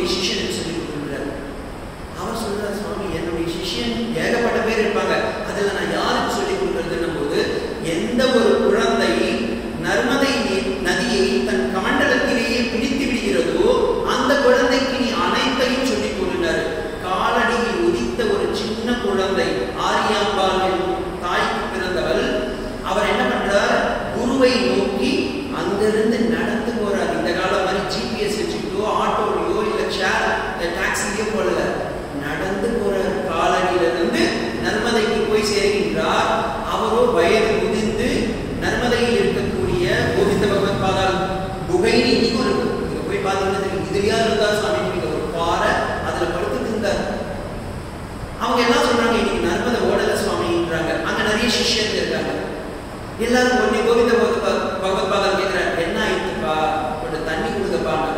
என்னுடைய சிஷ்யனுக்கு சொல்லி கொடுக்குறாரு அவர் சொல்றாரு சுவாமி என்னுடைய சிஷ்யன் ஏகப்பட்ட பேர் இருப்பாங்க அதுல நான் யாருக்கு சொல்லி கொடுக்கறதுன்னும் போது எந்த ஒரு குழந்தை நர்மதை நீர் நதியை தன் கமண்டலத்திலேயே பிடித்து விடுகிறதோ அந்த குழந்தைக்கு நீ அனைத்தையும் சொல்லி கொடுனாரு காலடியில் உதித்த ஒரு சின்ன குழந்தை ஆரியாம்பாள் என்னும் தாய்க்கு பிறந்தவள் அவர் என்ன பண்றார் குருவை நோக்கி அங்கிருந்து நடந்து போறார் இந்த காலம் மாதிரி ஜிபிஎஸ் வச்சுக்கிட்டோ ஆட்டோலையோ இல்ல ஷேர் இல்ல டாக்ஸிலையோ போடல நடந்து போறார் காலடியிலிருந்து நர்மதைக்கு போய் சேர்கின்றார் அவரோ வயது முதிர்ந்து நர்மதையில் இருக்கக்கூடிய கோவிந்த பகவத் பாதால் குகைன்னு இன்னைக்கும் இருக்கு நீங்க போய் பார்த்தீங்கன்னா தெரியும் இதுலயா இருந்தா சுவாமி நீங்க ஒரு பாறை அதுல படுத்துட்டு இருந்தார் அவங்க எல்லாம் சொல்றாங்க இன்னைக்கு நர்மதை ஓடல சுவாமின்றாங்க அங்க நிறைய சிஷ்யர்கள் இருக்காங்க எல்லாரும் உடனே கோவிந்த பகவத் பா- பகவத் பாதம் கேட்கிறார் என்ன ஆயிடுச்சுப்பா கொஞ்சம் தண்ணி கொடுங்கப்பா